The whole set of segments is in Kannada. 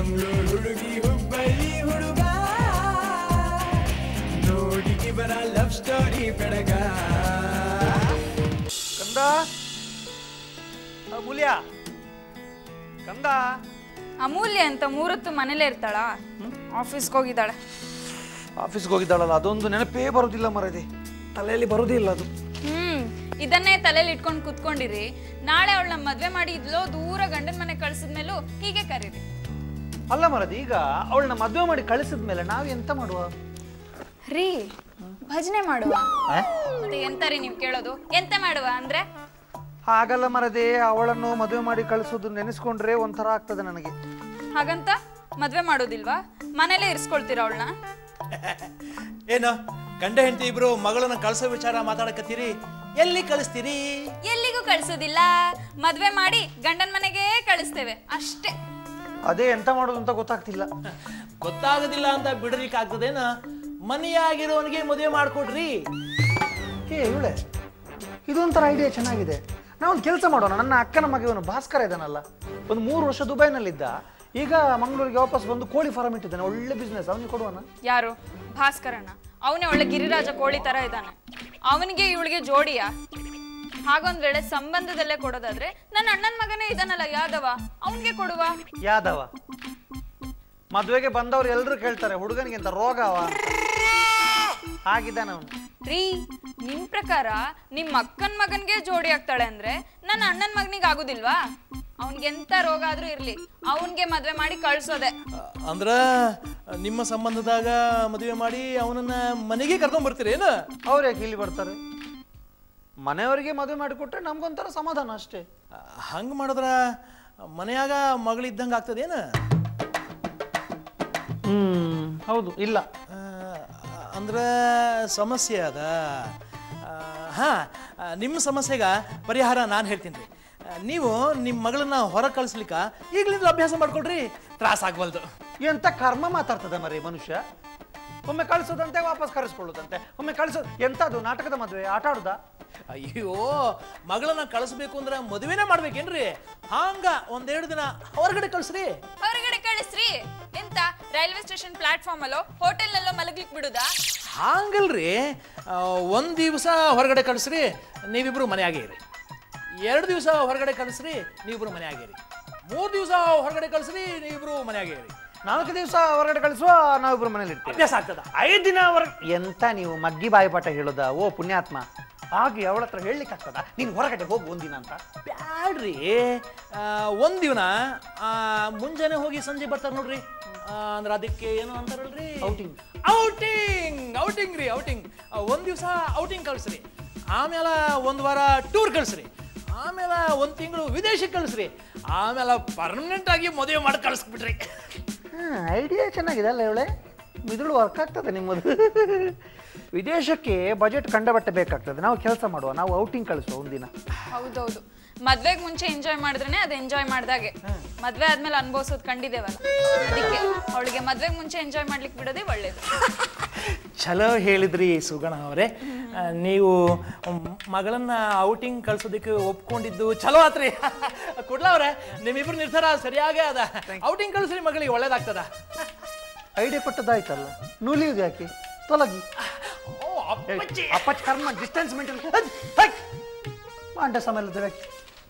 ಮಂಗಳೂರು ಹುಡುಗಿ ಹುಬ್ಬಳ್ಳಿ ಹುಡುಗ ನೋಡಿ ಇವರ ಲವ್ ಸ್ಟೋರಿ ಬೆಳಗ ಕಂದ ಅಮೂಲ್ಯ ಕಂದ ಅಮೂಲ್ಯ ಅಂತ ಮೂರೊತ್ತು ಮನೇಲೇ ಇರ್ತಾಳ ಆಫೀಸ್ಗೆ ಹೋಗಿದ್ದಾಳೆ ಆಫೀಸ್ಗೆ ಹೋಗಿದ್ದಾಳಲ್ಲ ಅದೊಂದು ನೆನಪೇ ಬರುದಿಲ್ಲ ಮರದಿ ತಲೆಯಲ್ಲಿ ಬರುದೇ ಇಲ್ಲ ಅದು ಹ್ಮ್ ಇದನ್ನೇ ತಲೆಯಲ್ಲಿ ಇಟ್ಕೊಂಡು ಕುತ್ಕೊಂಡಿರಿ ನಾಳೆ ಅವಳನ್ನ ಮದ್ವೆ ಮಾಡಿ ಇದ್ಲೋ ದೂರ ಗಂಡನ ಮನೆ ಕಳ್ಸಿದ್ಮೇಲೂ ಹೀಗೆ ಕರೀರಿ ಅಲ್ಲ ಮರದಿ ಈಗ ಅವಳನ್ನ ಮದುವೆ ಮಾಡಿ ಕಳಿಸಿದ್ಮೇಲೆ ನಾವು ಎಂತ ಮಾಡುವ ರೀ ಭಜನೆ ಮಾಡುವ ಆ? ಮತ್ತೆ ಎಂತ ರೀ ನೀವು ಕೇಳೋದು ಎಂತ ಮಾಡುವ ಅಂದ್ರೆ ಹಾಗಲ್ಲ ಮರದೆ ಅವಳನ್ನು ಮದುವೆ ಮಾಡಿ ಕಳಿಸೋದು ನೆನೆಸ್ಕೊಂಡ್ರೆ ಒಂಥರ ಆಗ್ತದೆ ನನಗೆ ಹಾಗಂತ ಮದ್ವೆ ಮಾಡೋದಿಲ್ವಾ ಮನೇಲೇ ಇರಿಸ್ಕೊಳ್ತೀರಾ ಅವಳನ್ನ ಏನು ಗಂಡ ಹೆಂಡತಿ ಇಬ್ರು ಮಗಳನ್ನ ಕಳ್ಸೋ ವಿಚಾರ ಮಾತಾಡಕತ್ತೀರಿ ಎಲ್ಲಿ ಕಳಿಸ್ತೀರಿ ಎಲ್ಲಿಗೂ ಕಳ್ಸೋದಿಲ್ಲ ಮದ್ವೆ ಮಾಡಿ ಗಂಡನ ಮನೆಗೆ ಕಳಿಸ್ತೇವೆ ಅಷ್ಟೇ ಅದೇ ಎಂತ ಮಾಡೋದು ಅಂತ ಗೊತ್ತಾಗ್ತಿಲ್ಲ ಗೊತ್ತಾಗೋದಿಲ್ಲ ಅಂತ ಬಿಡಲಿಕ್ಕೆ ಆಗ್ತದೇನ ಮನೆಯಾಗಿರೋನಿಗೆ ಮದುವೆ ಮಾಡ್ಕೊಡ್ರಿ ಏ ಇವಳೆ ಇದೊಂಥರ ಐಡಿಯಾ ಚೆನ್ನಾಗಿದೆ ನಾವೊಂದು ಕೆಲಸ ಮಾಡೋಣ ನನ್ನ ಅಕ್ಕನ ಮಗ ಇವನು ಭಾಸ್ಕರ ಇದ್ದಾನಲ್ಲ ಒಂದು ಮೂರು ವರ್ಷ ದುಬೈನಲ್ಲಿದ್ದ ಈಗ ಮಂಗಳೂರಿಗೆ ವಾಪಸ್ ಬಂದು ಕೋಳಿ ಫಾರಂ ಇಟ್ಟಿದ್ದಾನೆ ಒಳ್ಳೆ ಬಿಸ್ನೆಸ್ ಅವನಿಗೆ ಕೊಡುವನ ಯಾರು ಭಾಸ್ಕರಣ್ಣ ಅವನೇ ಒಳ್ಳೆ ಗಿರಿರಾಜ ಕೋಳಿ ತರ ಇದ್ದಾನೆ ಅವನಿಗೆ ಇವಳಿಗೆ ಜೋಡಿಯಾ ಹಾಗೊಂದ್ ವೇಳೆ ಸಂಬಂಧದಲ್ಲೇ ಕೊಡೋದಾದ್ರೆ ನನ್ನ ಅಣ್ಣನ ಮಗನೇ ಇದಾನಲ್ಲ ಯಾದವ ಅವನ್ಗೆ ಕೊಡುವ ಯಾದವ ಮದುವೆಗೆ ಬಂದವ್ರು ಎಲ್ಲರೂ ಕೇಳ್ತಾರೆ ಹುಡುಗನಿಗೆ ಅಂತ ರೋಗ ಅವ ಹಾಗಿದ್ದಾನೆ ಅವನು ರೀ ನಿಮ್ ಪ್ರಕಾರ ನಿಮ್ ಅಕ್ಕನ್ ಮಗನ್ಗೆ ಜೋಡಿ ಆಗ್ತಾಳೆ ಅಂದ್ರೆ ನನ್ನ ಅಣ್ಣನ ಮಗನಿಗೆ ಆಗುದಿಲ್ವಾ ಅವನ್ಗೆ ಎಂತ ರೋಗ ಆದ್ರೂ ಇರ್ಲಿ ಅವನ್ಗೆ ಮದ್ವೆ ಮಾಡಿ ಕಳ್ಸೋದೆ ಅಂದ್ರ ನಿಮ್ಮ ಸಂಬಂಧದಾಗ ಮದುವೆ ಮಾಡಿ ಅವನನ್ನ ಮನೆಗೆ ಕರ್ಕೊಂಡ್ ಬರ್ತೀರೇನ ಅವ್ರು ಯಾಕೆ ಇಲ್ಲಿ ಬರ್ತಾರೆ ಮನೆಯವರಿಗೆ ಮದುವೆ ಮಾಡಿಕೊಟ್ರೆ ನಮ್ಗೊಂಥರ ಸಮಾಧಾನ ಅಷ್ಟೇ ಹಂಗ ಮಾಡಿದ್ರ ಮನೆಯಾಗ ಮಗಳಿದ್ದಂಗ ಆಗ್ತದೇನ ಹ್ಮ್ ಹೌದು ಇಲ್ಲ ಆ, ಅಂದ್ರ ಸಮಸ್ಯೆ ಅದ ಆ, ಹಾ ಆ, ನಿಮ್ಮ ಸಮಸ್ಯೆಗ ಪರಿಹಾರ ನಾನು ಹೇಳ್ತೀನಿ ರೀ ನೀವು ನಿಮ್ಮ ಮಗಳನ್ನ ಹೊರಗೆ ಕಳಿಸ್ಲಿಕ್ಕ ಈಗಲಿಂದ ಅಭ್ಯಾಸ ಮಾಡ್ಕೊಡ್ರಿ ತ್ರಾಸ ಆಗ್ವಲ್ದು ಎಂತ ಕರ್ಮ ಮಾತಾಡ್ತದೆ ಮರಿ ಮನುಷ್ಯ ಒಮ್ಮೆ ಕಳಿಸೋದಂತೆ ವಾಪಸ್ ಕರೆಸ್ಕೊಳ್ಳೋದಂತೆ ಒಮ್ಮೆ ಕಳಿಸೋದು ಎಂತದು ನಾಟಕದ ಮದುವೆ ಆಟ ಆಡುದಾ ಅಯ್ಯೋ ಮಗಳನ್ನ ಕಳಿಸ್ಬೇಕು ಅಂದ್ರೆ ಮದುವೆನೇ ಮಾಡ್ಬೇಕೇನ್ರಿ ಹಂಗ ಒಂದೆರಡು ದಿನ ಹೊರಗಡೆ ಕಳಿಸ್ರಿ ಹೊರಗಡೆ ಕಳಿಸ್ರಿ ಎಂತ ರೈಲ್ವೆ ಸ್ಟೇಷನ್ ಪ್ಲಾಟ್ಫಾರ್ಮ್ ಅಲ್ಲೋ ಹೋಟೆಲ್ ನಲ್ಲೋ ಮಲಗ್ಲಿಕ್ ಬಿಡುದಾ ಹಂಗಲ್ರಿ ಆ, ಒಂದ್ ದಿವಸ ಹೊರಗಡೆ ಕಳಿಸ್ರಿ ನೀವಿಬ್ರು ಮನೆಯಾಗೇ ಇರಿ ಎರಡು ದಿವಸ ಹೊರಗಡೆ ಕಳಿಸ್ರಿ ನೀವಿಬ್ರು ಮನೆಯಾಗೇ ಇರಿ ಮೂರು ದಿವಸ ಹೊರಗಡೆ ಕಳಿಸ್ರಿ ನೀವಿಬ್ರು ಮನೆಯಾಗೇ ಇರಿ ನಾಲ್ಕು ದಿವಸ ಹೊರಗಡೆ ಕಳಿಸುವ ನಾವಿಬ್ರು ಮನೇಲಿ ಇರ್ತೀವಿ ಅಭ್ಯಾಸ ಆಗ್ತದ ಐದು ದಿನ ಹೊರ ಎಂತ ನೀವು ಮಗ್ಗಿ ಬಾಯಿಪಾಠ ಹೇಳೋದ ಓ ಪುಣ್ಯಾತ್ಮ ಹಾಗೆ ಅವಳ ಹತ್ರ ಹೇಳಲಿಕ್ಕೆ ಆಗ್ತದ ನೀನು ಹೊರಗಡೆ ಹೋಗು ಒಂದಿನ ಅಂತ ಬ್ಯಾಡ್ರಿ ಆ, ಒಂದ್ ದಿನ ಆ, ಮುಂಜಾನೆ ಹೋಗಿ ಸಂಜೆ ಬರ್ತಾರೆ ನೋಡ್ರಿ ಆ, ಅಂದ್ರ ಅದಕ್ಕೆ ಏನು ಅಂತಾರಲ್ರಿ Outing. ಔಟಿಂಗ್ ಔಟಿಂಗ್ ರೀ ಔಟಿಂಗ್ ಒಂದ್ ದಿವಸ ಔಟಿಂಗ್ ಕಳಿಸ್ರಿ ಆಮೇಲೆ ಒಂದ್ ವಾರ ಟೂರ್ ಕಳಿಸ್ರಿ ಆಮೇಲೆ ಒಂದ್ ತಿಂಗಳು ವಿದೇಶಕ್ಕೆ ಕಳಿಸ್ರಿ ಆಮೇಲೆ ಪರ್ಮನೆಂಟ್ ಆಗಿ ಮದುವೆ ಮಾಡಿ ಕಳಿಸ್ಬಿಟ್ರಿ ಐಡಿಯಾ ಚೆನ್ನಾಗಿದೆ ಅಲ್ಲ ಇವಳೆ ಮಿದುಳು ವರ್ಕ್ ಆಗ್ತದೆ ನಿಮ್ಮದು ವಿದೇಶಕ್ಕೆ ಬಜೆಟ್ ಕಂಡಬಟ್ಟೆ ಬೇಕಾಗ್ತದೆ ನಾವು ಕೆಲಸ ಮಾಡುವ ನಾವು ಔಟಿಂಗ್ ಕಳಿಸುವ ಒಂದಿನ ಹೌದೌದು ಮದ್ವೆಗ್ ಮುಂಚೆ ಎಂಜಾಯ್ ಮಾಡಿದ್ರೇನೆ ಅದು ಎಂಜಾಯ್ ಮಾಡ್ದಾಗೆ ಮದ್ವೆ ಆದ್ಮೇಲೆ ಅನ್ಭವಿಸೋದು ಕಂಡಿದ್ದೇವಲ್ಲ ಅದಕ್ಕೆ ಅವಳಿಗೆ ಮದ್ವೆಗ್ ಮುಂಚೆ ಎಂಜಾಯ್ ಮಾಡ್ಲಿಕ್ಕೆ ಬಿಡೋದೇ ಒಳ್ಳೇದು ಚಲೋ ಹೇಳಿದ್ರಿ ಸುಗಣ ಅವರೇ ಆ, ನೀವು ಮ್, ಮಗಳನ್ನ ಔಟಿಂಗ್ ಕಳ್ಸೋದಕ್ಕೆ ಒಪ್ಕೊಂಡಿದ್ದು ಚಲೋ ಆತ್ರಿ ಕುಡ್ಲ ಅವ್ರೆ ನಿಮ್ಮಿಬ್ರು ನಿರ್ಧಾರ ಸರಿಯಾಗೇ ಅದ ಔಟಿಂಗ್ ಕಳಿಸ್ರಿ ಮಗಳಿಗೆ ಒಳ್ಳೇದಾಗ್ತದ ಐಡಿಯಾ ಕೊಟ್ಟದಾಯ್ತಲ್ಲ ನೂಲಿಯುದು ಯಾಕೆ ತೊಲಗಿ ಓ, ಅಪ್ಪಚ್ಚಿ. ಅಪ್ಪಚ್ಚ ಕರ್ಮ ಡಿಸ್ಟೆನ್ಸ್ ಮೇಂಟೈನ್ ಮಾಂಡ ಸಮಯದ ವ್ಯಕ್ತಿ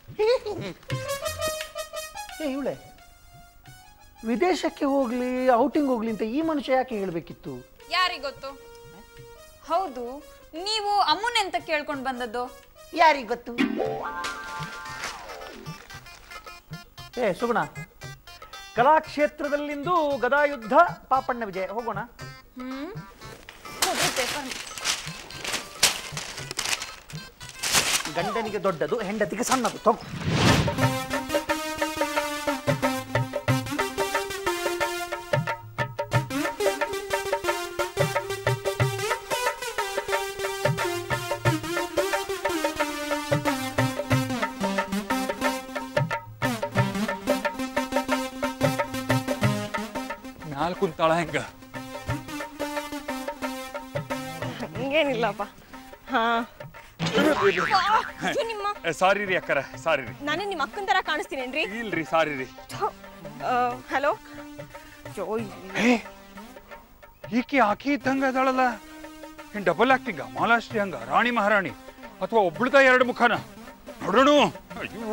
ಏ ಇವಳೆ ವಿದೇಶಕ್ಕೆ ಹೋಗ್ಲಿ ಔಟಿಂಗ್ ಹೋಗ್ಲಿ ಅಂತ ಈ ಮನುಷ್ಯ ಯಾಕೆ ಹೇಳ್ಬೇಕಿತ್ತು ಯಾರಿಗ್ ಗೊತ್ತು ಹೌದು ನೀವು ಅಮ್ಮನ್ ಎಂತ ಕೇಳ್ಕೊಂಡ್ ಬಂದದ್ದು ಯಾರಿಗೆ ಗೊತ್ತು ಏ ಸುಗುಣ ಕಲಾಕ್ಷೇತ್ರದಲ್ಲಿಂದು ಗದಾಯುದ್ಧ ಪಾಪಣ್ಣ ವಿಜಯ ಹೋಗೋಣ ಹ್ಮ್ ಹೋಗ್ರಿ paper. ಗಂಡನಿಗೆ ದೊಡ್ಡದು ಹೆಂಡತಿಗೆ ಸಣ್ಣದು ತಗೋ ಮ್ಯಾಲ್ ಕುಂತಾಳ ಹೆಂಗ ಹಂಗೇನಿಲ್ಲಪ್ಪ ಹಾ ನಿಮ್ಮ ಸಾರಿ ರೀ ಅಕ್ಕರ ಸಾರಿ ರೀ ನಾನೇ ನಿಮ್ಮ ಅಕ್ಕನ ತರ ಕಾಣಿಸ್ತೀನೇನ್ರಿ ಇಲ್ರಿ ಸಾರಿ ರೀ ಹಲೋ ಹೇ ಈಕೆ ಆಕಿ ಇದ್ದಂಗ ಅದಾಳಲ್ಲ ಏನ್ ಡಬಲ್ ಆಕ್ಟಿಂಗ ಮಾಲಾಶ್ರೀ ಹಂಗ ರಾಣಿ ಮಹಾರಾಣಿ ಅಥವಾ ಒಬ್ಳದ ಎರಡು ಮುಖನ ನೋಡೋಣ ಅಯ್ಯೋ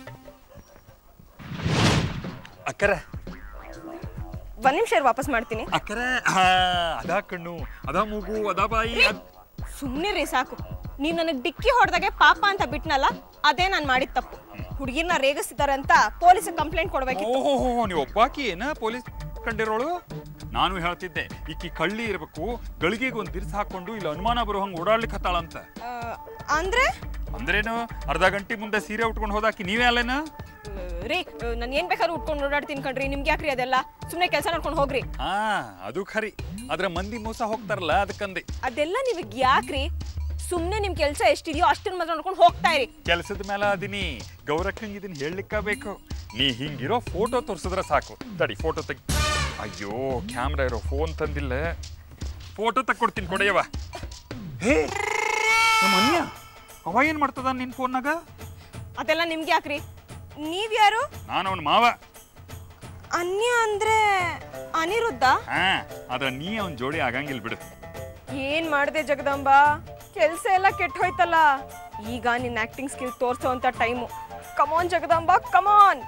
ಅಕ್ಕರ ಒಂದ್ ನಿಮಿಷ ಇರು, ವಾಪಸ್ ಮಾಡ್ತೀನಿ ಅಕ್ಕರ ಹಾ ಅದಾ ಕಣ್ಣು ಅದಾ ಮೂಗು ಅದಾ ಬಾಯಿ ಅದ್- ಸುಮ್ನೆ ರೀ ಸಾಕು ನೀನ್ ನನಗ್ ಡಿಕ್ಕಿ ಹೊಡೆದಾಗೆ ಪಾಪ ಅಂತ ಬಿಟ್ನಲ್ಲ ಅದೇ ನಾನ್ ಮಾಡಿದ ತಪ್ಪು ಹುಡುಗಿನ ರೇಗಿಸ್ತಿದ್ದಾರೆ ಅಂತ ಪೊಲೀಸ್ ಕಂಪ್ಲೇಂಟ್ ಕೊಡ್ಬೇಕಿತ್ತು ಓಹೋ ನೀವು ಒಬ್ಬಾಕಿ ಏನ ಪೊಲೀಸ್ ಕಂಡಿರೋಳು ನಾನು ಹೇಳ್ತಿದ್ದೆ ಈಕಿ ಕಳ್ಳಿ ಇರ್ಬೇಕು ಗಳಿಗೆಗೆ ಒಂದ್ ದಿರ್ಸ್ ಹಾಕೊಂಡು ಇಲ್ಲಿ ಅನುಮಾನ ಬರೋ ಹಂಗ ಓಡಾಡ್ಲಿಕ್ಕೆ ಹತ್ತಾಳಂತ ಆ, ಅಂದ್ರೆ ಅಂದ್ರೇನು ಅರ್ಧ ಗಂಟೆ ಮುಂದೆ ಸೀರೆ ಉಟ್ಕೊಂಡು ಹೋದಾಕಿ ನೀವೇ ಅಲ್ಲೇನ ಆ, ರೀ ನಾನು ಏನ್ ಬೇಕಾದ್ರೂ ಉಟ್ಕೊಂಡು ಓಡಾಡ್ತೀನಿ ಕಣ್ರಿ ನಿಮ್ಗೆ ಯಾಕ್ರಿ ಅದೆಲ್ಲ ಸುಮ್ನೆ ಕೆಲಸ ನೋಡ್ಕೊಂಡು ಹೋಗ್ರಿ ಹಾ ಅದು ಖರಿ ಆದ್ರ ಮಂದಿ ಮೋಸ ಹೋಗ್ತಾರಲ್ಲ ಅದಕ್ಕಂದೆ ಅದೆಲ್ಲ ನಿಮಗೆ ಯಾಕ್ರಿ ಸುಮ್ನೆ ನಿಮ್ ಕೆಲಸ ಎಷ್ಟಿದೆಯೋ ಅಷ್ಟನ್ನ ಮಾತ್ರ ನೋಡ್ಕೊಂಡು ಹೋಗ್ತಾ ಇರಿ ಕೆಲಸದ ಮೇಲೆ ಅದೀನಿ ಗೌರಕ್ಕಂಗ್ ಇದನ್ನ ಹೇಳಲಿಕ್ಕ ಬೇಕು ನೀ ಹಿಂಗಿರೋ ಫೋಟೋ ತೋರ್ಸಿದ್ರೆ ಸಾಕು ತಡಿ ಫೋಟೋ ತೆಗಿ ಅಯ್ಯೋ ಕ್ಯಾಮ್ರಾ ಇರೋ ಫೋನ್ ತಂದಿಲ್ಲ ಫೋಟೋ ತಕ್ಕೊಡ್ತೀನಿ ಕೊಡೆಯವ ಹೇ ನಮ್ಮ ಅನ್ಯ ಅವ ಏನ್ ಮಾಡ್ತದ ನಿನ್ ಫೋನ್ನಾಗ ಅದೆಲ್ಲ ನಿಮ್ಗೆ ಯಾಕ್ರಿ ನೀವ್ ಯಾರು ನಾನು ಅವನ ಮಾವ ಅನ್ಯ ಅಂದ್ರೆ ಅನಿರುದ್ಧ ಹಾ ಆದ್ರ ನೀ ಅವನ್ ಜೋಡಿ ಆಗಂಗಿಲ್ಲ ಬಿಡು ಏನ್ ಮಾಡ್ದೆ ಜಗದಂಬ ಕೆಲ್ಸ ಎಲ್ಲ ಕೆಟ್ಟ ಹೋಯ್ತಲ್ಲ ಈಗ ನಿನ್ನ ಆಕ್ಟಿಂಗ್ ಸ್ಕಿಲ್ ತೋರ್ಸೋ ಅಂತ time come on Jagadamba come on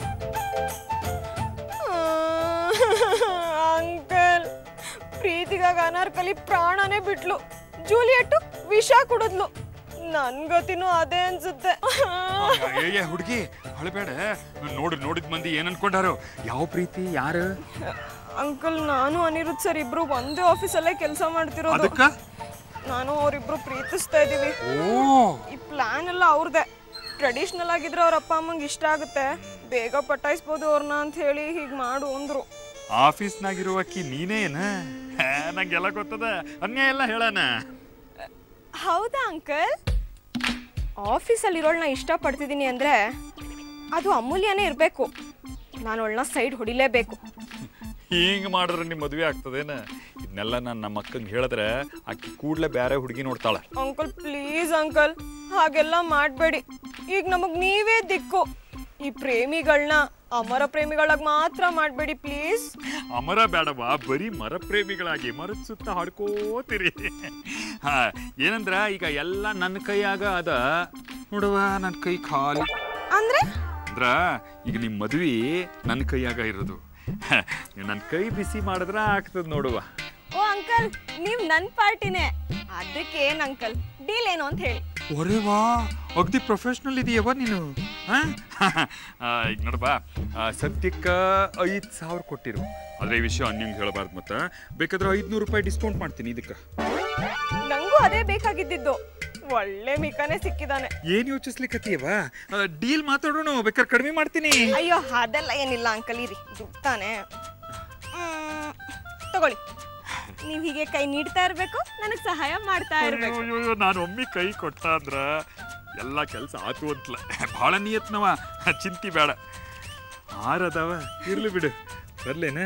uncle ಪ್ರೀತಿಗಾಗ ಅನಾರ್ಕಲಿ ಪ್ರಾಣನೇ ಬಿಟ್ಲು ಜೂಲಿಯಟ್ಟು ವಿಷ ಕುಡಿದ್ಲು ನನ್ ಗತಿನೂ ಅದೇ ಅನ್ಸುತ್ತೆ ಏ ಹುಡುಗಿ ಅಳಬೇಡ ನೋಡಿ ನೋಡಿದ ಮಂದಿ ಏನ್ ಅನ್ಕೊಂಡಾರು ಯಾವ ಪ್ರೀತಿ ಯಾರು ಅಂಕಲ್ ನಾನು ಅನಿರುದ್ಧ್ ಸರ್ ಇಬ್ರು ಒಂದೇ ಆಫೀಸಲ್ಲೇ ಕೆಲಸ ಮಾಡ್ತಿರೋದು ಅದಕ್ಕ ನಾನು ಅವರಿಬ್ರು ಪ್ರೀತಿಸ್ತಾ ಇದೀವಿ ಓ ಈ ಪ್ಲಾನ್ ಎಲ್ಲ ಅವ್ರದ್ದೇ ಟ್ರೆಡಿಷ್ನಲ್ ಆಗಿದ್ರೆ ಅವ್ರ ಅಪ್ಪ ಅಮ್ಮಂಗೆ ಇಷ್ಟ ಆಗುತ್ತೆ ಬೇಗ ಪಟಾಯಿಸ್ಬೋದು ಅವ್ರನ್ನ ಅಂತ ಹೇಳಿ ಹೀಗೆ ಮಾಡು ಅಂದ್ರು ಆಫೀಸ್ನಾಗಿರುವ ಅಕ್ಕಿ ನೀನೇ ಏನ ಹೇ, ನಂಗೆಲ್ಲ ಗೊತ್ತದ ಅನ್ಯಾಯ ಎಲ್ಲ ಹೇಳಣ ಹೌದಾ ಅಂಕಲ್ ಆಫೀಸಲ್ಲಿರೋಳನ್ನ ಇಷ್ಟಪಡ್ತಿದ್ದೀನಿ ಅಂದರೆ ಅದು ಅಮೂಲ್ಯನೇ ಇರಬೇಕು ನಾನು ಅವಳನ್ನ ಸೈಡ್ ಹೊಡಿಲೇಬೇಕು ಹಿಂಗ್ ಮಾಡಿದ್ರೆ ನಿಮ್ ಮದ್ವೆ ಆಗ್ತದೇನ ಇದನ್ನೆಲ್ಲ ನಾನು ನಮ್ಮ ಅಕ್ಕಂಗೆ ಹೇಳಿದ್ರೆ ಆಕಿ ಕೂಡ್ಲೆ ಬೇರೆ ಹುಡುಗಿ ನೋಡ್ತಾಳೆ ಅಂಕಲ್ ಪ್ಲೀಸ್ ಅಂಕಲ್ ಹಾಗೆಲ್ಲ ಮಾಡಬೇಡಿ ಈಗ ನಮಗೆ ನೀವೇ ದಿಕ್ಕು ಈ ಪ್ರೇಮಿಗಳನ್ನ ಅಮರ ಪ್ರೇಮಿಗಳಾಗಿ ಮಾತ್ರ ಮಾಡಬೇಡಿ ಪ್ಲೀಸ್ ಅಮರ ಬೇಡವಾ ಬರೀ ಮರ ಪ್ರೇಮಿಗಳಾಗಿ ಮರದ ಸುತ್ತ ಹಾಡ್ಕೋತೀರಿ ಹಾ ಏನಂದ್ರ ಈಗ ಎಲ್ಲ ನನ್ನ ಕೈಯಾಗ ಅದ ನೋಡುವ ನನ್ನ ಕೈ ಖಾಲಿ ಅಂದರೆ ಅಂದ್ರ ಈಗ ನಿಮ್ ಮದ್ವಿ ನನ್ನ ಕೈಯಾಗ ಇರೋದು ನನ್ನ ಕೈ ಬಿಸಿ ಮಾಡಿದ್ರ ಆಗ್ತದ ನೋಡುವ ಓ ಅಂಕಲ್ ನೀವು ನನ್ನ ಪಾರ್ಟಿನೇ ಅದಕ್ಕೆ ಏನು ಅಂಕಲ್ ಡೀಲ್ ಏನು ಅಂತ ಹೇಳಿ ಒರೆ ವಾ ಅಗ್ದಿ ಪ್ರೊಫೆಷ್ನಲ್ ಇದೆಯವ ನೀನು ಆ? ಆ, ಈಗ ನೋಡಬಾ ಸದ್ಯಕ್ಕೆ ಐದು ಸಾವಿರ ಕೊಟ್ಟಿರು ಆದ್ರೆ ಈ ವಿಷಯ ನಿಂಗೆ ಹೇಳಬಾರ್ದು ಮತ್ತೆ ಬೇಕಾದ್ರೆ ಐದ್ನೂರು ರೂಪಾಯಿ ಡಿಸ್ಕೌಂಟ್ ಮಾಡ್ತೀನಿ ಇದಕ್ಕೆ ನಂಗೂ ಅದೇ ಬೇಕಾಗಿದ್ದಿದ್ದು ಒಳ್ಳೆ ಮಿಕಾನೆ ಸಿಕ್ಕಿದಾನೆ ಏನ್ ಯೋಚಿಸ್ಲಿಕ್ಕತ್ತೀಯವ ಡೀಲ್ ಮಾತಾಡೋಣ ಬೇಕಾದ್ರೆ ಕಡಿಮೆ ಮಾಡ್ತೀನಿ ಅಯ್ಯೋ ಅದೆಲ್ಲ ಏನಿಲ್ಲ ಅಂಕಲ್ ಇರಿ ದುಡ್ತಾನೆ ಮ್, ತಗೊಳ್ಳಿ ನೀವು ಹೀಗೆ ಕೈ ನೀಡ್ತಾ ಇರಬೇಕು ನನಗೆ ಸಹಾಯ ಮಾಡ್ತಾ ಇರಬೇಕು ಅಯ್ಯೋ ನಾನು ಒಮ್ಮೆ ಕೈ ಕೊಟ್ಟ ಅಂದ್ರ ಎಲ್ಲ ಕೆಲಸ ಆತು ಅಂತಲ ಭಾಳ ನಿಯತ್ನವ ಚಿಂತಿ ಬೇಡ ಆರದವ ಇರ್ಲಿ ಬಿಡು ಬರ್ಲೇನ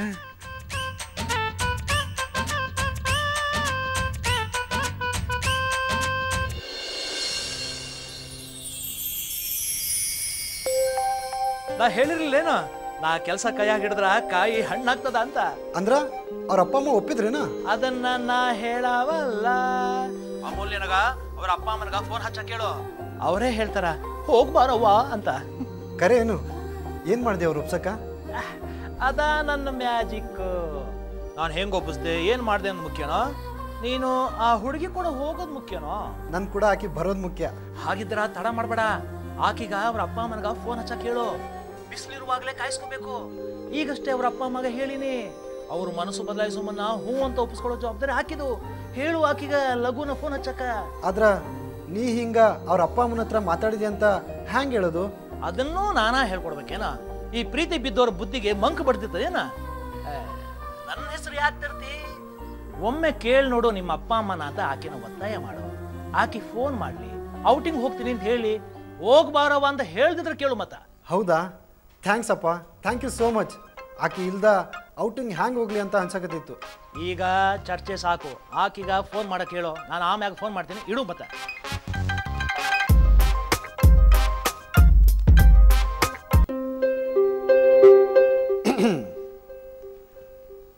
ನಾ ಹೇಳಿರ್ಲಿಲ್ಲೇನು ನಾ ಕೆಲಸ ಕೈಯಾಗ ಹಿಡಿದ್ರ ಕಾಯಿ ಹಣ್ಣಾಗ್ತದ ಅಂತ ಅಂದ್ರ ಅವ್ರ ಅಪ್ಪ ಅಮ್ಮ ಒಪ್ಪಿದ್ರೇನ ಅದನ್ನ ನಾ ಹೇಳಾವಲ್ಲ ಅಮೂಲ್ಯನಗ ಅವ್ರ ಅಪ್ಪ ಅಮ್ಮನಗ ಫೋನ್ ಹಚ್ಚ ಕೇಳು ಅವರೇ ಹೇಳ್ತಾರ ಹೋಗ್ಬಾರವ್ವ ಅಂತ ಕರೆ ಏನು ಏನ್ ಮಾಡಿದೆ ಅವ್ರು ಉಪ್ಸಕ್ಕ ಅದ ನನ್ನ ಮ್ಯಾಜಿಕ್ ನಾನು ಹೆಂಗ್ ಒಪ್ಪಿಸ್ದೆ ಏನ್ ಮಾಡ್ದೆ ಅನ್ನೋದು ಮುಖ್ಯನೋ ನೀನು ಆ ಹುಡುಗಿ ಕೂಡ ಹೋಗೋದು ಮುಖ್ಯನೋ ನನ್ ಕೂಡ ಆಕಿ ಬರೋದ್ ಮುಖ್ಯ ಹಾಗಿದ್ರ ತಡ ಮಾಡ್ಬೇಡ ಆಕಿಗ ಅವ್ರ ಅಪ್ಪ ಅಮ್ಮನಗ ಫೋನ್ ಹಚ್ಚ ಕೇಳು ಬಿಸಿಲಿರುವಾಗಲೇ ಕಾಯಿಸ್ಕೋಬೇಕು ಈಗಷ್ಟೇ ಅವ್ರ ಅಪ್ಪ ಅಮ್ಮಗ ಹೇಳಿನಿ ಅವ್ರ ಮನಸ್ಸು ಬದಲಾಯಿಸೋ ಮುನ್ನ ಹ್ಞೂ ಅಂತ ಒಪ್ಪಿಸ್ಕೊಳ್ಳೋ ಜವಾಬ್ದಾರಿ ಹಾಕಿದು ಹೇಳು ಆಕಿಗ ಲಘುನ ಫೋನ್ ಹಚ್ಚಕ್ಕ ಆದ್ರ ನೀ ಹಿಂಗ ಅವ್ರ ಅಪ್ಪ ಅಮ್ಮನ ಹತ್ರ ಮಾತಾಡಿದೆ ಅಂತ ಹ್ಯಾಂಗ್ ಹೇಳೋದು ಅದನ್ನೂ ನಾನಾ ಹೇಳ್ಕೊಡ್ಬೇಕೇನ ಈ ಪ್ರೀತಿ ಬಿದ್ದವ್ರ ಬುದ್ಧಿಗೆ ಮಂಕ್ ಬಡ್ತಿತ್ತೇನ ಏ, ನನ್ನ ಹೆಸರು ಯಾಕೆ ತರ್ತಿ ಒಮ್ಮೆ ಕೇಳಿ ನೋಡು ನಿಮ್ಮ ಅಪ್ಪ ಅಮ್ಮನ ಅಂತ ಆಕಿನ ಒತ್ತಾಯ ಮಾಡು ಆಕಿ ಫೋನ್ ಮಾಡ್ಲಿ ಔಟಿಂಗ್ ಹೋಗ್ತೀನಿ ಅಂತ ಹೇಳಿ ಹೋಗ್ಬಾರವ ಅಂತ ಹೇಳ್ದಿದ್ರೆ ಕೇಳು ಮತ್ತ ಹೌದಾ ಥ್ಯಾಂಕ್ಸ್ ಅಪ್ಪ ಥ್ಯಾಂಕ್ ಯು ಸೋ ಮಚ್ ಆಕಿ ಇಲ್ದ ಔಟಿಂಗ್ ಹ್ಯಾಂಗ್ ಹೋಗ್ಲಿ ಅಂತ ಅನ್ಸಕತ್ತಿತ್ತು ಈಗ ಚರ್ಚೆ ಸಾಕು ಆಕಿಗ ಫೋನ್ ಮಾಡಕ್ ಹೇಳು ನಾನು ಆಮ್ಯಾಗ ಫೋನ್ ಮಾಡ್ತೀನಿ ಇಡು ಮತ್ತೆ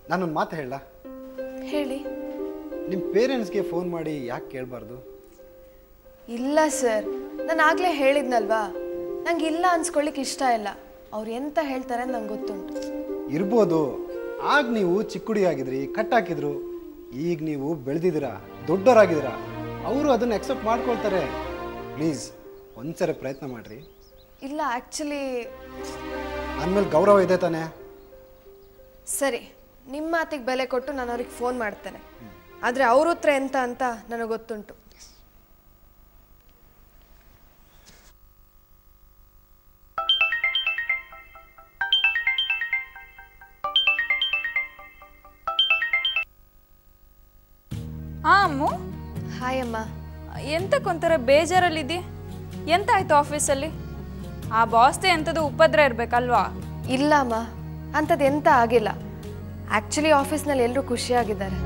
ನಾನೊಂದು ಮಾತು ಹೇಳ ಹೇಳಿ ನಿಮ್ಮ ಪೇರೆಂಟ್ಸ್ಗೆ ಫೋನ್ ಮಾಡಿ ಯಾಕೆ ಕೇಳಬಾರ್ದು ಇಲ್ಲ ಸರ್ ನಾನು ಆಗಲೇ ಹೇಳಿದ್ನಲ್ವಾ ನಂಗೆ ಇಲ್ಲ ಅನ್ಸ್ಕೊಳ್ಳಿಕ್ಕೆ ಇಷ್ಟ ಇಲ್ಲ ಅವ್ರು ಎಂತ ಹೇಳ್ತಾರೆ ನಂಗೆ ಗೊತ್ತುಂಟು ಇರ್ಬೋದು ಆಗ ನೀವು ಚಿಕ್ಕ ಹುಡುಗಿಯಾಗಿದ್ರಿ ಕಟ್ ಹಾಕಿದ್ರು ಈಗ ನೀವು ಬೆಳೆದಿದ್ದೀರಾ ದೊಡ್ಡವರಾಗಿದ್ದೀರಾ ಅವರು ಅದನ್ನು ಅಕ್ಸೆಪ್ಟ್ ಮಾಡ್ಕೊಳ್ತಾರೆ ಪ್ಲೀಸ್ ಒಂದ್ಸರಿ ಪ್ರಯತ್ನ ಮಾಡಿರಿ ಇಲ್ಲ ಆ್ಯಕ್ಚುಲಿ ಅಂದಮೇಲೆ ಗೌರವ ಇದೆ ತಾನೇ ಸರಿ ನಿಮ್ಮ ಮಾತಿಗೆ ಬೆಲೆ ಕೊಟ್ಟು ನಾನು ಅವ್ರಿಗೆ ಫೋನ್ ಮಾಡ್ತೇನೆ ಆದರೆ ಅವ್ರ ಹತ್ರ ಎಂತ ಅಂತ ನನಗೆ ಗೊತ್ತುಂಟು ಹಾ ಅಮ್ಮು ಹಾಯ್ ಅಮ್ಮ ಎಂತಕ್ಕೊಂಥರ ಬೇಜಾರಲ್ಲಿದ್ದಿ ಎಂತ ಆಯ್ತು ಆಫೀಸಲ್ಲಿ ಆ ಬಾಸ್ತೆ ಎಂಥದ್ದು ಉಪದ್ರ ಇರ್ಬೇಕಲ್ವಾ ಇಲ್ಲ ಅಮ್ಮ ಅಂಥದ್ದು ಎಂತ ಆಗಿಲ್ಲ ಆ್ಯಕ್ಚುಲಿ ಆಫೀಸ್ನಲ್ಲಿ ಎಲ್ಲರೂ ಖುಷಿಯಾಗಿದ್ದಾರೆ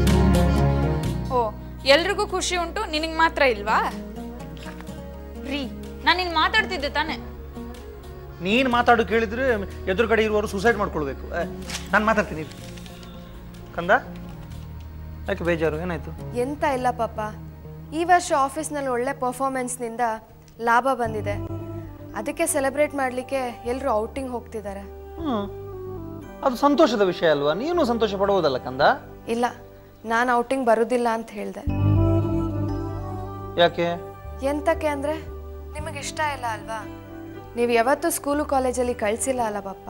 ಓ ಎಲ್ರಿಗೂ ಖುಷಿ ಉಂಟು ನಿನಗೆ ಮಾತ್ರ ಇಲ್ವಾ ರೀ ನಾನು ಇಲ್ಲಿ ಮಾತಾಡ್ತಿದ್ದೆ ತಾನೆ ನೀನು ಮಾತಾಡು ಕೇಳಿದ್ರೆ ಎದುರುಗಡೆ ಇರುವವರು ಸೂಸೈಡ್ ಮಾಡ್ಕೊಳ್ಬೇಕು ನಾನು ಮಾತಾಡ್ತೀನಿ ಇರು. ಕಂದ ಯಾಕೆ ಬೇಜಾರು ಏನಾಯ್ತು ಎಂತ ಇಲ್ಲ ಪಾಪ ಈ ವರ್ಷ ಆಫೀಸ್ನಲ್ಲಿ ಒಳ್ಳೆ ಪರ್ಫಾರ್ಮೆನ್ಸ್ನಿಂದ ಲಾಭ ಬಂದಿದೆ ಅದಕ್ಕೆ ಸೆಲೆಬ್ರೇಟ್ ಮಾಡಲಿಕ್ಕೆ ಎಲ್ಲರೂ ಔಟಿಂಗ್ ಹೋಗ್ತಿದ್ದಾರೆ ಹ್ಞೂ ಅದು ಸಂತೋಷದ ವಿಷಯ ಅಲ್ವಾ ನೀನು ಸಂತೋಷ ಪಡುವುದಲ್ಲ ಕಂದ ಇಲ್ಲ ನಾನು ಔಟಿಂಗ್ ಬರೋದಿಲ್ಲ ಅಂತ ಹೇಳಿದೆ ಯಾಕೆ ಎಂತಕ್ಕೆ ಅಂದರೆ ನಿಮಗೆ ಇಷ್ಟ ಇಲ್ಲ ಅಲ್ವಾ ನೀವು ಯಾವತ್ತೂ ಸ್ಕೂಲು ಕಾಲೇಜಲ್ಲಿ ಕಳಿಸಿಲ್ಲ ಅಲ್ಲ ಪಾಪ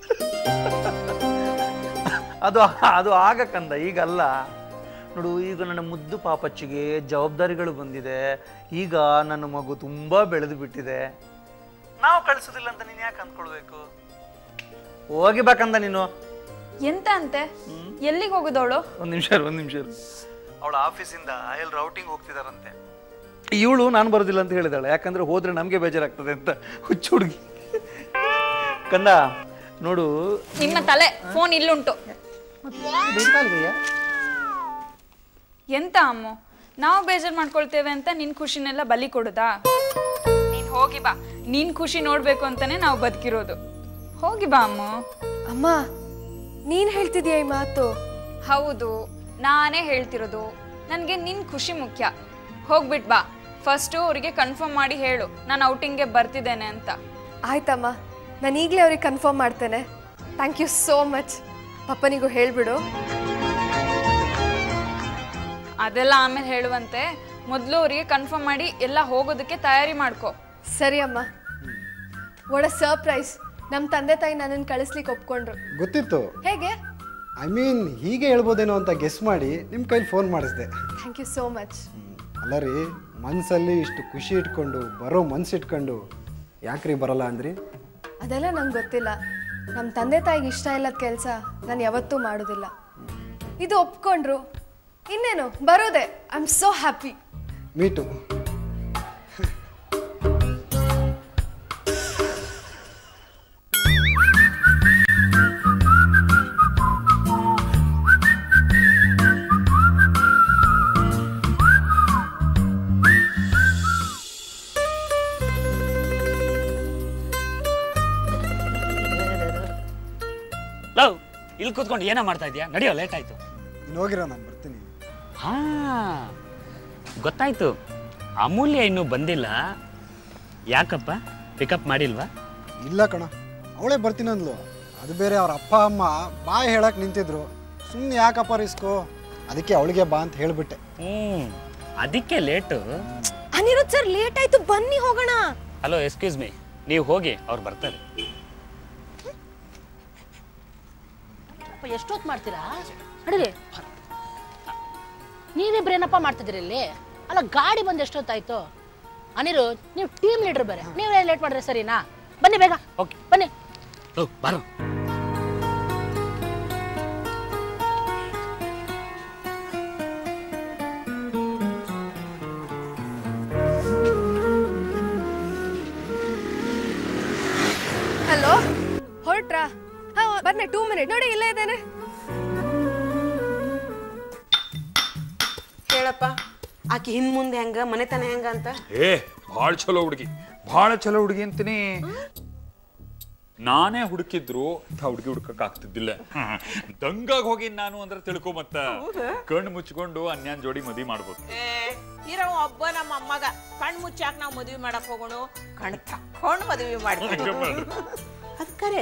ಅದು ಅದು ಆಗ ಕಂದ ಈಗಲ್ಲ ನೋಡು ಈಗ ನನ್ನ ಮುದ್ದು ಪಾಪಚ್ಚಿಗೆ ಜವಾಬ್ದಾರಿಗಳು ಬಂದಿದೆ ಈಗ ನನ್ನ ಮಗು ತುಂಬಾ ಬೆಳೆದು ಬಿಟ್ಟಿದೆ ನಾವು ಕಳಿಸೋದಿಲ್ಲ ಅಂತ ನೀನು ಯಾಕೆ ಅಂದ್ಕೊಳ್ಬೇಕು ಹೋಗಿ ಬೇಕಂದ ನೀನು ಎಂತ ಅಂತೆ ಎಲ್ಲಿಗೆ ಹೋಗುದವಳು ಒಂದು ನಿಮಿಷ ಇರು, ಒಂದು ನಿಮಿಷ ಇರು. ಅವಳ ಆಫೀಸಿಂದ ಎಲ್ರು ಔಟಿಂಗ್ ಹೋಗ್ತಿದಾರಂತೆ ಇವಳು ನಾನು ಬರೋದಿಲ್ಲ ಅಂತ ಹೇಳಿದಾಳೆ ಯಾಕಂದ್ರೆ ಹೋದ್ರೆ ನಮಗೆ ಬೇಜಾರಾಗ್ತದೆ ಅಂತ ಹುಚ್ಚು ಹುಡುಗಿ ಕಂದ ನೋಡು ನಿಮ್ಮ ತಲೆ ಫೋನ್ ಇಲ್ಲುಂಟು ಬೇಕಾಲ್ಗಯ್ಯ ಎಂತ ಅಮ್ಮು ನಾವು ಬೇಜಾರು ಮಾಡ್ಕೊಳ್ತೇವೆ ಅಂತ ನಿನ್ ಖುಷಿನೆಲ್ಲ ಬಲಿ ಕೊಡುದಾ ನೀನ್ ಹೋಗಿ ಬಾ ನಿನ್ ಖುಷಿ ನೋಡ್ಬೇಕು ಅಂತಾನೆ ನಾವು ಬದುಕಿರೋದು ಹೋಗಿ ಬಾ ಅಮ್ಮು ಅಮ್ಮ ನೀನು ಹೇಳ್ತಿದ್ಯಾ ಈ ಮಾತು ಹೌದು ನಾನೇ ಹೇಳ್ತಿರೋದು ನನಗೆ ನಿನ್ ಖುಷಿ ಮುಖ್ಯ ಹೋಗ್ಬಿಟ್ ಬಾ ಫಸ್ಟು ಅವರಿಗೆ ಕನ್ಫರ್ಮ್ ಮಾಡಿ ಹೇಳು ನಾನು ಔಟಿಂಗ್ಗೆ ಬರ್ತಿದ್ದೇನೆ ಅಂತ ಆಯ್ತಮ್ಮ ನಾನು ಈಗಲೇ ಅವ್ರಿಗೆ ಕನ್ಫರ್ಮ್ ಮಾಡ್ತೇನೆ ಥ್ಯಾಂಕ್ ಯು ಸೋ ಮಚ್ ಪಪ್ಪನಿಗೂ ಹೇಳ್ಬಿಡು ಅದೆಲ್ಲ ಆಮೇಲೆ ಹೇಳುವಂತೆ ಮೊದಲು ಅವರಿಗೆ ಕನ್ಫರ್ಮ್ ಮಾಡಿ ಎಲ್ಲ ಹೋಗೋದಕ್ಕೆ ತಯಾರಿ ಮಾಡ್ಕೊ ಸರಿ ಅಮ್ಮ ಒಡ ಸರ್ಪ್ರೈಸ್ ನಮ್ಮ ತಂದೆ ತಾಯಿ ನನ್ನನ್ನು ಕಳಿಸ್ಲಿಕ್ಕೆ ಒಪ್ಕೊಂಡ್ರು ಗೊತ್ತಿತ್ತು ಹೇಗೆ ಐ ಮೀನ್ ಹೀಗೆ ಹೇಳ್ಬೋದೇನೋ ಅಂತ ಗೆಸ್ ಮಾಡಿ ನಿಮ್ಮ ಕೈಲಿ ಫೋನ್ ಮಾಡಿಸ್ದೆ ಥ್ಯಾಂಕ್ ಯು ಸೋ ಮಚ್ ಅಲ್ಲ ರೀ ಮನಸ್ಸಲ್ಲಿ ಇಷ್ಟು ಖುಷಿ ಇಟ್ಕೊಂಡು ಬರೋ ಮನ್ಸು ಇಟ್ಕೊಂಡು ಯಾಕ್ರಿ ಬರಲ್ಲ ಅಂದ್ರಿ ಅದೆಲ್ಲ ನಂಗೆ ಗೊತ್ತಿಲ್ಲ ನಮ್ಮ ತಂದೆ ತಾಯಿಗೆ ಇಷ್ಟ ಇಲ್ಲದ ಕೆಲಸ ನಾನು ಯಾವತ್ತೂ ಮಾಡೋದಿಲ್ಲ ಇದು ಒಪ್ಕೊಂಡ್ರು ಇನ್ನೇನು ಬರೋದೆ ಐ ಆಮ್ ಸೋ ಹ್ಯಾಪಿ ಮೀಟು ಲವ್ ಇಲ್ಲಿ ಕೂತ್ಕೊಂಡು ಏನೋ ಮಾಡ್ತಾ ಇದೀಯಾ ನಡೆಯೋ ಲೇಟ್ ಆಯ್ತು ಇನ್ನು ಹೋಗಿರೋ ನಾನು ಬರ್ತೀನಿ ಹಾ ಗೊತ್ತಾಯ್ತು ಅಮೂಲ್ಯ ಇನ್ನೂ ಬಂದಿಲ್ಲ ಯಾಕಪ್ಪ ಪಿಕಪ್ ಮಾಡಿಲ್ವಾ ಇಲ್ಲ ಕಣ ಅವಳೇ ಬರ್ತೀನಿ ಅಂದ್ಲು ಅದು ಬೇರೆ ಅವ್ರ ಅಪ್ಪ ಅಮ್ಮ ಬಾಯ್ ಹೇಳಕ್ ನಿಂತಿದ್ರು ಸುಮ್ಮನೆ ಯಾಕಪ್ಪ ರಿಸ್ಕು ಅದಕ್ಕೆ ಅವಳಿಗೆ ಬಾ ಅಂತ ಹೇಳಿಬಿಟ್ಟೆ ಹ್ಮ್ ಅದಕ್ಕೆ ಲೇಟು ಅನಿರುದ್ ಸರ್ ಲೇಟ್ ಆಯ್ತು ಬನ್ನಿ ಹೋಗೋಣ ಹಲೋ ಎಕ್ಸ್ಕ್ಯೂಸ್ ಮೀ ನೀವು ಹೋಗಿ ಅವ್ರು ಬರ್ತಾರೆ ಅಪ್ಪ ಎಷ್ಟೊತ್ತು ಮಾಡ್ತೀರಾ ನಡೀರಿ ನೀವಿಬ್ರೇನಪ್ಪ ಮಾಡ್ತಿದ್ದೀರಿ ಇಲ್ಲಿ ಅಲ್ಲ ಗಾಡಿ ಬಂದು ಎಷ್ಟೊತ್ತಾಯ್ತು ಅನಿರು ನೀವು ಟೀಮ್ ಲೀಡರ್ ಬೇರೆ ನೀವೇ ಲೇಟ್ ಮಾಡಿದ್ರೆ ಸರಿನಾ ಬನ್ನಿ ಬೇಗ ಓಕೆ ಬನ್ನಿ ಓ ಬರೋ ಹಲೋ ಹೊರಟ್ರಾ ಹಾ ಬನ್ನಿ ಟೂ ಮಿನಿಟ್ ನೋಡಿ ಇಲ್ಲೇ ಇದ್ದೇನೆ ಹೇಳಪ್ಪ ಆಕಿ ಹಿಂದ್ ಮುಂದೆ ಹೆಂಗ ಮನೆತನ ಹೆಂಗ ಅಂತ ಏ ಭಾಳ ಚಲೋ ಹುಡುಗಿ ಭಾಳ ಚಲೋ ಹುಡುಗಿ ಅಂತೀನಿ ನಾನೇ ಹುಡುಕಿದ್ರು ಇಂಥ ಹುಡುಗಿ ಹುಡುಕಕ್ ಆಗ್ತಿದ್ದಿಲ್ಲ ದಂಗಾಗ್ ಹೋಗಿ ನಾನು ಅಂದ್ರೆ ತಿಳ್ಕೊ ಮತ್ತ ಕಣ್ಣು ಮುಚ್ಕೊಂಡು ಅನ್ಯಾನ್ ಜೋಡಿ ಮದಿ ಮಾಡ್ಬೋದು ಇರೋ ಒಬ್ಬ ನಮ್ಮ ಅಮ್ಮಗ ಕಣ್ ಮುಚ್ಚಾಕ ನಾವು ಮದ್ವಿ ಮಾಡಕ್ ಹೋಗೋಣ ಕಣ್ ತಕ್ಕೊಂಡು ಮದ್ವಿ ಮಾಡ್ತೀವಿ ಅದಕ್ಕರೆ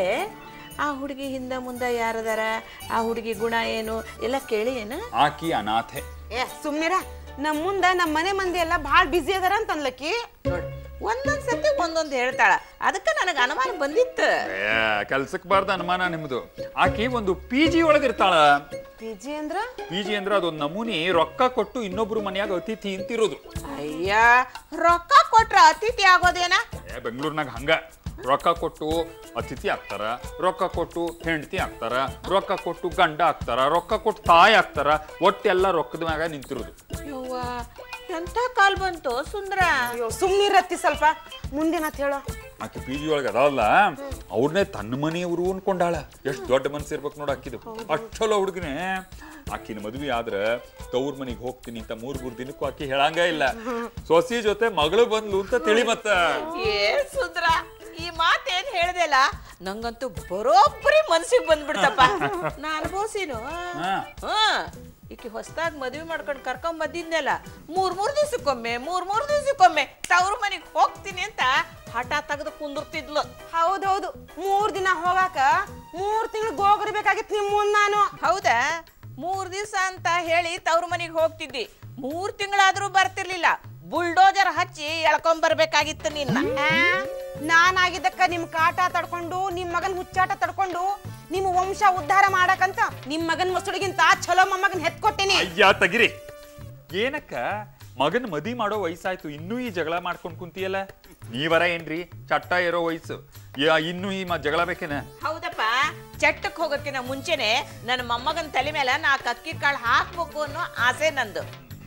ಆ ಹುಡುಗಿ ಹಿಂದ ಮುಂದ ಯಾರದಾರ ಆ ಹುಡುಗಿ ಗುಣ ಏನು ಎಲ್ಲ ಕೇಳಿ ಏನು ಆಕಿ ಅನಾಥೆ ಏ ಸುಮ್ನಿರ ನಮ್ಮ ಮುಂದ ನಮ್ಮ ಮನೆ ಮಂದಿ ಎಲ್ಲ ಭಾಳ ಬಿಸಿ ಅದಾರ ಅಂತ ಅನ್ಲಕ್ಕಿ ನೋಡ್ ಒಂದೊಂದ್ ಸತಿ ಒಂದೊಂದ್ ಹೇಳ್ತಾಳ ಅದಕ್ಕೆ ನನಗೆ ಅನುಮಾನ ಬಂದಿತ್ತು ಏ ಕೆಲ್ಸಕ್ ಬಾರ್ದ ಅನುಮಾನ ನಿಮ್ದು ಆಕಿ ಒಂದು ಪಿ ಜಿ ಒಳಗಿರ್ತಾಳ ಪಿ ಜಿ ಅಂದ್ರ ಪಿ ಜಿ ಅಂದ್ರೆ ಅದೊಂದು ನಮೂನಿ ರೊಕ್ಕ ಕೊಟ್ಟು ಇನ್ನೊಬ್ರು ಮನ್ಯಾಗ ಅತಿಥಿ ಇಂತಿರೋದು ಅಯ್ಯ ರೊಕ್ಕ ಕೊಟ್ರ ಅತಿಥಿ ಆಗೋದೇನ ಏ ಬೆಂಗಳೂರಿನಾಗ ಹಂಗ ರೊಕ್ಕ ಕೊಟ್ಟು ಅತಿಥಿ ಆಗ್ತಾರ ರೊಕ್ಕ ಕೊಟ್ಟು ಹೆಂಡತಿ ಆಗ್ತಾರ ರೊಕ್ಕ ಕೊಟ್ಟು ಗಂಡ ಆಗ್ತಾರ ರೊಕ್ಕ ಕೊಟ್ಟು ತಾಯಿ ಆಗ್ತಾರ ಒಟ್ಟೆಲ್ಲ ರೊಕ್ಕದ ಮ್ಯಾಗ ನಿಂತಿರೋದು ಯವ್ವ ಎಂಥ ಕಾಲ್ ಬಂತು ಸುಂದ್ರ ಅಯ್ಯೋ ಸುಮ್ನಿರತ್ತಿ ಸ್ವಲ್ಪ ಮುಂದೇನತ್ ಹೇಳೋ ಆಕೆ ಪಿ ಜಿ ಒಳಗೆ ಅದಾವಲ್ಲ ಅವ್ರನ್ನೇ ತನ್ನ ಮನೆಯವರು ಅನ್ಕೊಂಡಾಳ ಎಷ್ಟು ದೊಡ್ಡ ಮನ್ಸು ಇರ್ಬೇಕು ನೋಡ ಆಕಿದು ಅಷ್ಟಲ್ಲ ಹುಡುಗನೆ ಆಕಿನ ಮದ್ವೆ ಆದ್ರ ತವ್ರ ಮನೆಗೆ ಹೋಗ್ತೀನಿ ಅಂತ ಮೂರ್ ಮೂರ್ ದಿನಕ್ಕೂ ಆಕಿ ಹೇಳಂಗ ಇಲ್ಲ ಸೊಸಿ ಜೊತೆ ಮಗಳು ಬಂದ್ಲು ಅಂತ ತಿಳಿ ಮತ್ತ ಏ ಸುಂದ್ರ ಈ ಮಾತೇನ್ ಹೇಳ್ದೆಲ್ಲ ನಂಗಂತೂ ಬರೋಬ್ಬರಿ ಮನ್ಸಿಗೆ ಬಂದ್ಬಿಡ್ತಪ್ಪ ನಾ ಅನ್ಭವ್ಸಿನು ಹಾ. ಹ್ಮ್ ಈಕಿ ಹೊಸ್ದಾಗ್ ಮದ್ವಿ ಮಾಡ್ಕೊಂಡು ಕರ್ಕೊಂಡ್ ಬಂದಿದ್ನಲ್ಲ ಮೂರ್ ಮೂರ್ ದಿವ್ಸಕ್ಕೊಮ್ಮೆ ಮೂರ್ ಮೂರ್ ದಿವ್ಸಕ್ಕೊಮ್ಮೆ ತವ್ರ ಮನೆಗ್ ಹೋಗ್ತೀನಿ ಅಂತ ಹಠ ತೆಗೆದು ಕುಂದಿರ್ತಿದ್ಲು ಹೌದೌದು ಮೂರ್ ದಿನ ಹೋಗಾಕ ಮೂರ್ ತಿಂಗಳು ಗೋಗರ್ಬೇಕಾಗಿತ್ತು ನಿಮ್ ಮುಂದ್ ನಾನು ಹೌದಾ ಮೂರ್ ದಿವ್ಸ ಅಂತ ಹೇಳಿ ತವ್ರ ಮನೆಗೆ ಹೋಗ್ತಿದ್ದಿ ಮೂರ್ ತಿಂಗಳಾದ್ರೂ ಬರ್ತಿರ್ಲಿಲ್ಲ ಬುಲ್ಡೋಜರ್ ಹಚ್ಚಿ ಎಳ್ಕೊಂಡ್ ಬರ್ಬೇಕಾಗಿತ್ತು ನಿನ್ನ ಆ, ನಾನಾಗಿದ್ದಕ್ಕ ನಿಮ್ ಕಾಟ ತಡ್ಕೊಂಡು ನಿಮ್ ಮಗನ್ ಹುಚ್ಚಾಟ ತಡ್ಕೊಂಡು ನಿಮ್ ವಂಶ ಉದ್ಧಾರ ಮಾಡಕಂತ ನಿಮ್ ಮಗನ್ ಮಸುಳಿಗಿಂತ ಚಲೋ ಮೊಮ್ಮಗನ್ ಹೆತ್ಕೊಟ್ಟಿನಿ ಅಯ್ಯ ತಗಿರಿ ಏನಕ್ಕ ಮಗನ್ ಮದಿ ಮಾಡೋ ವಯಸ್ಸಾಯ್ತು ಇನ್ನೂ ಈ ಜಗಳ ಮಾಡ್ಕೊಂಡ್ ಕುಂತಿಯಲ್ಲ ನೀವರ ಏನ್ರಿ ಚಟ್ಟ ಇರೋ ವಯಸ್ಸು ಯಾ- ಇನ್ನೂ ಈ ಮ ಜಗಳ ಬೇಕೇನ ಹೌದಪ್ಪ ಚಟ್ಟಕ್ ಹೋಗೋಕ್ಕಿಂತ ಮುಂಚೆನೆ ನನ್ನ ಮೊಮ್ಮಗನ ತಲೆ ಮೇಲೆ ನಾಲ್ಕು ಅಕ್ಕಿ ಕಾಳು ಹಾಕ್ಬೇಕು ಅನ್ನೋ ಆಸೆ ನಂದು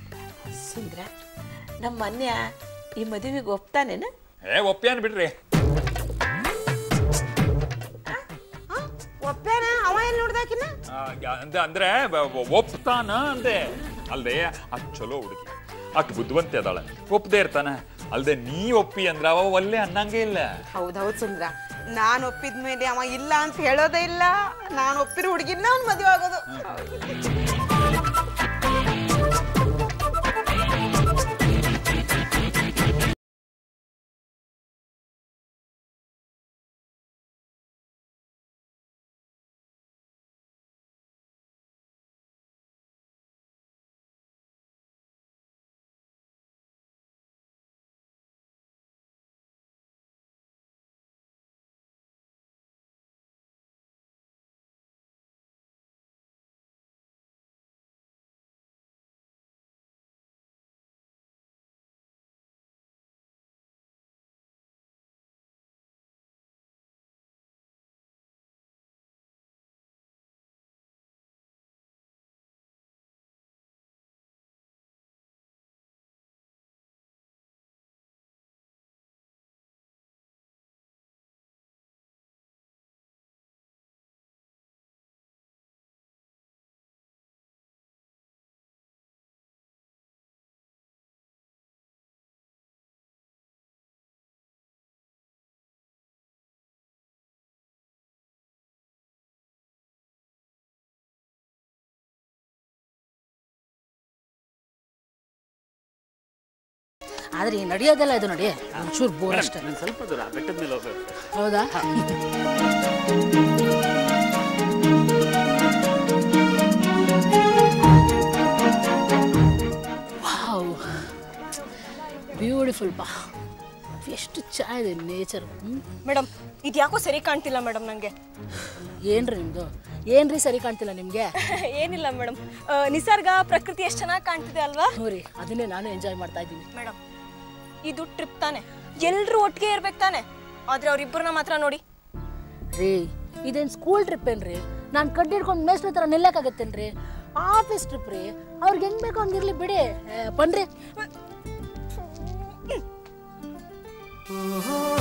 ಸುಂದ್ರ ನಮ್ಮ ಮನ್ಯ ಈ ಮದುವೆಗೆ ಒಪ್ತಾನೇನ ಏ ಒಪ್ಪ್ಯಾನ್ ಬಿಡ್ರಿ ಒಪ್ಪೇನ ಅವ ಎಲ್ಲಿ ನೋಡ್ದಾಕಿನ ಆ, ಯಾ- ಅಂದ- ಅಂದ್ರೆ ಬ- ಬ- ಒಪ್ತಾನ ಅಂದೆ ಅಲ್ದೆ ಅದ್ ಚಲೋ ಹುಡುಗಿ ಅಟ್ ಬುದ್ಧಿವಂತೆ ಅದಾಳ ಒಪ್ಪದೆ ಇರ್ತಾನ ಅಲ್ದೆ ನೀ ಒಪ್ಪಿ ಅಂದ್ರ ಅವ ಒಲ್ಲೆ ಅನ್ನಂಗೆ ಇಲ್ಲ ಹೌದೌದು ಸುಂದ್ರ ನಾನ್ ಒಪ್ಪಿದ್ಮೇಲೆ ಅವ ಇಲ್ಲ ಅಂತ ಹೇಳೋದೇ ಇಲ್ಲ ನಾನು ಒಪ್ಪಿರೋ ಹುಡುಗಿನ ಅವ್ನ್ ಮದುವೆ ಆಗೋದು ಆದ್ರೆ ಈ ನಡೆಯೋದೆಲ್ಲ ಇದು ನೋಡಿ ಒಂಚೂರು ಬೋರ್ ಅಷ್ಟೇ ಸ್ವಲ್ಪ ದೂರ ಬೆಟ್ಟದ ಮೇಲೆ ಹೋಗ್ಬೇಕು ಹೌದಾ ವಾವ್ ಬ್ಯೂಟಿಫುಲ್ ಬಾ ಎಷ್ಟು ಚೆನ್ನಾಗಿದೆ ನೇಚರ್ ಮೇಡಮ್ ಇದ್ಯಾಕೋ ಸರಿ ಕಾಣ್ತಿಲ್ಲ ಮೇಡಮ್ ನನಗೆ ಏನ್ರಿ ನಿಮ್ದು ಏನ್ರಿ ಸರಿ ಕಾಣ್ತಿಲ್ಲ ನಿಮ್ಗೆ ಏನಿಲ್ಲ ಮೇಡಮ್ ನಿಸರ್ಗ ಪ್ರಕೃತಿ ಎಷ್ಟು ಚೆನ್ನಾಗಿ ಕಾಣ್ತಿದೆ ಅಲ್ವಾ ನೋಡ್ರಿ ಅದನ್ನೇ ನಾನು ಎಂಜಾಯ್ ಮಾಡ್ತಾ ಇದ್ದೀನಿ ಮೇಡಮ್ ಇದು ಟ್ರಿಪ್ ತಾನೆ ಎಲ್ಲರೂ ಒಟ್ಟಿಗೆ ಇರ್ಬೇಕು ತಾನೆ ಆದ್ರೆ ಅವ್ರಿಬ್ಬರನ್ನ ಮಾತ್ರ ನೋಡಿ ರೀ ಇದೇನು ಸ್ಕೂಲ್ ಟ್ರಿಪ್ ಏನ್ರಿ ನಾನು ಕಡ್ಡಿ ಹಿಡ್ಕೊಂಡು ಮೇಸ್ಟ್ರ ಥರ ನಿಲ್ಲಕ್ಕಾಗತ್ತೇನ್ರಿ ಆಫೀಸ್ ಟ್ರಿಪ್ ರೀ ಅವ್ರಿಗೆ ಹೆಂಗ್ ಬೇಕೋ ಹಂಗಿರ್ಲಿ ಬಿಡಿ ಏ, ಬನ್ರಿ